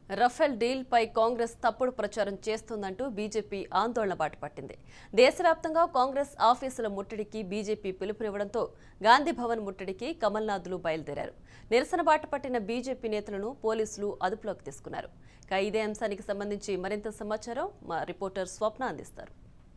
Rafale deal పై కాంగ్రెస్ తప్పుడు ప్రచారం చేస్తోందంటూ BJP ఆందోళన బాటపట్టింది దేశవ్యాప్తంగా కాంగ్రెస్ ఆఫీసుల ముట్టడికి బీజేపీ పిలుపునివ్వడంతో గాంధీ భవన్ ముట్టడికి కమల్నాథ్లు బయలుదేరారు నిరసన బాట పట్టిన బీజేపీ నేతలను పోలీసులు అదుపులోకి తీసుకున్నారు ఇక ఇదే అంశానికి సంబంధించి మరింత సమాచారం మా రిపోర్టర్ స్వప్న అందిస్తారు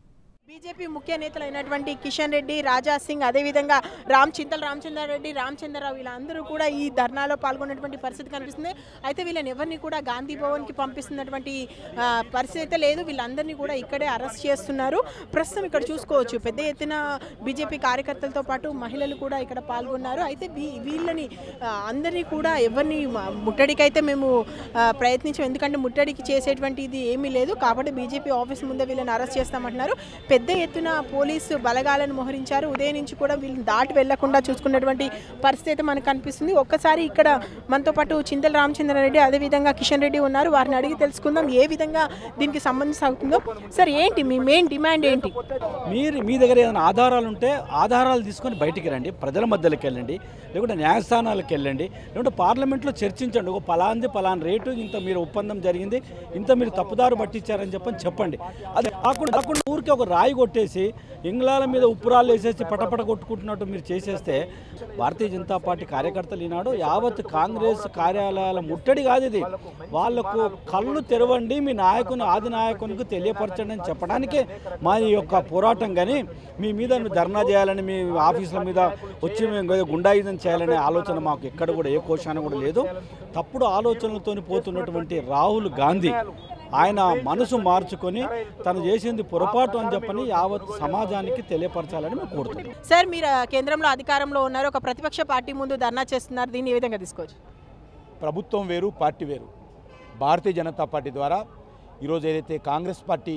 బీజేపీ ముఖ్య నేతలు అయినటువంటి కిషన్ రెడ్డి రాజా సింగ్ అదేవిధంగా రామ్ చింతల రామచంద్రారెడ్డి రామచంద్రరావు వీళ్ళందరూ కూడా ఈ ధర్నాలో పాల్గొన్నటువంటి పరిస్థితి కనిపిస్తుంది అయితే వీళ్ళని ఎవరిని కూడా గాంధీ భవన్కి పంపిస్తున్నటువంటి ఆ, పరిస్థితి అయితే లేదు వీళ్ళందరినీ కూడా ఇక్కడే అరెస్ట్ చేస్తున్నారు ప్రస్తుతం ఇక్కడ చూసుకోవచ్చు పెద్ద ఎత్తున బీజేపీ కార్యకర్తలతో పాటు మహిళలు కూడా ఇక్కడ పాల్గొన్నారు అయితే వీ- వీళ్ళని ఆ, అందరినీ కూడా ఎవరిని మ- ముట్టడికైతే మేము ఆ, ప్రయత్నించాం ఎందుకంటే ముట్టడికి చేసేటువంటి ఇది ఏమీ లేదు కాబట్టి బీజేపీ ఆఫీస్ ముందే వీళ్ళని అరెస్ట్ చేస్తామంటున్నారు పెద్ద ఎత్తున పోలీసు బలగాలను మోహరించారు ఉదయం నుంచి కూడా వీళ్ళని దాటి వెళ్లకుండా చూసుకున్నటువంటి పరిస్థితి అయితే మనకు కనిపిస్తుంది ఒక్కసారి ఇక్కడ మనతో పాటు చింతల రామచంద్రారెడ్డి అదేవిధంగా కిషన్ రెడ్డి ఉన్నారు వారిని అడిగి తెలుసుకుందాం ఏ విధంగా దీనికి సంబంధించి సాగుతుందో సార్ ఏంటి మీ మెయిన్ డిమాండ్ ఏంటి మీరు మీ దగ్గర ఏదైనా ఆధారాలు ఉంటే ఆధారాలు తీసుకొని బయటికి రండి ప్రజల మధ్యలోకి వెళ్ళండి లేకుంటే న్యాయస్థానాలకు వెళ్ళండి లేకుంటే పార్లమెంట్లో చర్చించండి ఒక పలాంది పలాన్ రేటు ఇంత మీరు ఒప్పందం జరిగింది ఇంత మీరు తప్పుదారు పట్టించారని చెప్పని చెప్పండి అది కాకుండా కాకుండా ఊరికి ఒక రాయి కొట్టేసి ఇంగ్లాల మీద ఉప్పురాలు వేసేసి పటపట కొట్టుకుంటున్నట్టు మీరు చేసేస్తే భారతీయ జనతా పార్టీ కార్యకర్తలు ఈనాడు యావత్ కాంగ్రెస్ కార్యాలయాల ముట్టడి కాదు ఇది వాళ్లకు కళ్ళు తెరవండి మీ నాయకుని ఆది నాయకునికి తెలియపరచండి అని చెప్పడానికే మా ఈ యొక్క పోరాటం కానీ మీ మీద ధర్నా చేయాలని మీ ఆఫీసుల మీద వచ్చి మేము ఏదో గుండాయుధం చేయాలనే ఆలోచన మాకు ఎక్కడ కూడా ఏ కోశాన కూడా లేదు తప్పుడు ఆలోచనలతో పోతున్నటువంటి రాహుల్ గాంధీ ఆయన మనసు మార్చుకొని తను చేసింది పొరపాటు అని చెప్పని యావత్ సమాజానికి తెలియపరచాలని మేము కోరుతున్నాం సార్ మీరు ఆ, కేంద్రంలో అధికారంలో ఉన్నారు ఒక ప్రతిపక్ష పార్టీ ముందు ధర్నా చేస్తున్నారు దీన్ని ఏ విధంగా తీసుకోవచ్చు ప్రభుత్వం వేరు పార్టీ వేరు భారతీయ జనతా పార్టీ ద్వారా ఈరోజు ఏదైతే కాంగ్రెస్ పార్టీ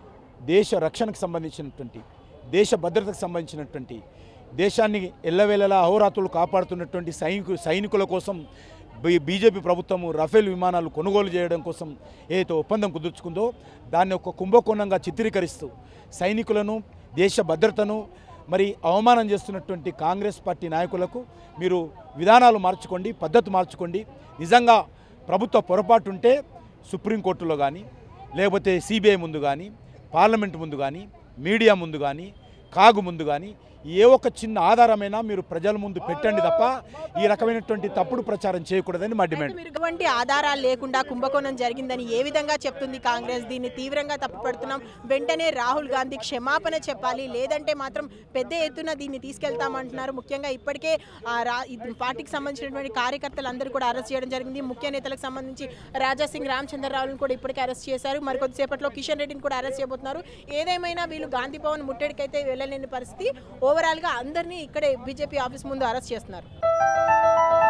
దేశ రక్షణకు సంబంధించినటువంటి దేశ భద్రతకు సంబంధించినటువంటి దేశాన్ని ఎల్లవేళలా అహోరాత్రులు కాపాడుతున్నటువంటి సైనికు సైనికుల కోసం బీ- బీజేపీ ప్రభుత్వము రఫేల్ విమానాలు కొనుగోలు చేయడం కోసం ఏదైతే ఒప్పందం కుదుర్చుకుందో దాన్ని ఒక కుంభకోణంగా చిత్రీకరిస్తూ సైనికులను దేశ భద్రతను మరి అవమానం చేస్తున్నటువంటి కాంగ్రెస్ పార్టీ నాయకులకు మీరు విధానాలు మార్చుకోండి పద్ధతి మార్చుకోండి నిజంగా ప్రభుత్వ పొరపాటు ఉంటే సుప్రీంకోర్టులో కానీ లేకపోతే సిబిఐ ముందు కానీ పార్లమెంట్ ముందు కానీ మీడియా ముందు కానీ కాగు ముందు కానీ ఏ ఒక్క చిన్న ఆధారమైనా మీరు ప్రజల ముందు పెట్టండి తప్ప ఈ రకమైనటువంటి తప్పుడు ప్రచారం చేయకూడదని మా డిమాండ్ మీరు ఎటువంటి ఆధారాలు లేకుండా కుంభకోణం జరిగిందని ఏ విధంగా చెప్తుంది కాంగ్రెస్ దీన్ని తీవ్రంగా తప్పుపడుతున్నాం వెంటనే రాహుల్ గాంధీ క్షమాపణ చెప్పాలి లేదంటే మాత్రం పెద్ద ఎత్తున దీన్ని తీసుకెళ్తామంటున్నారు ముఖ్యంగా ఇప్పటికే ఆ రా ఈ పార్టీకి సంబంధించినటువంటి కార్యకర్తలు అందరూ కూడా అరెస్ట్ చేయడం జరిగింది ముఖ్య నేతలకు సంబంధించి రాజా సింగ్ రామచంద్రరావును కూడా ఇప్పటికే అరెస్ట్ చేశారు మరి కొద్దిసేపట్లో కిషన్ రెడ్డిని కూడా అరెస్ట్ చేయబోతున్నారు ఏదేమైనా వీళ్ళు గాంధీ భవన్ ముట్టడికైతే వెళ్ళలేని పరిస్థితి ఓవరాల్గా అందరినీ ఇక్కడే బీజేపీ ఆఫీస్ ముందు అరెస్ట్ చేస్తున్నారు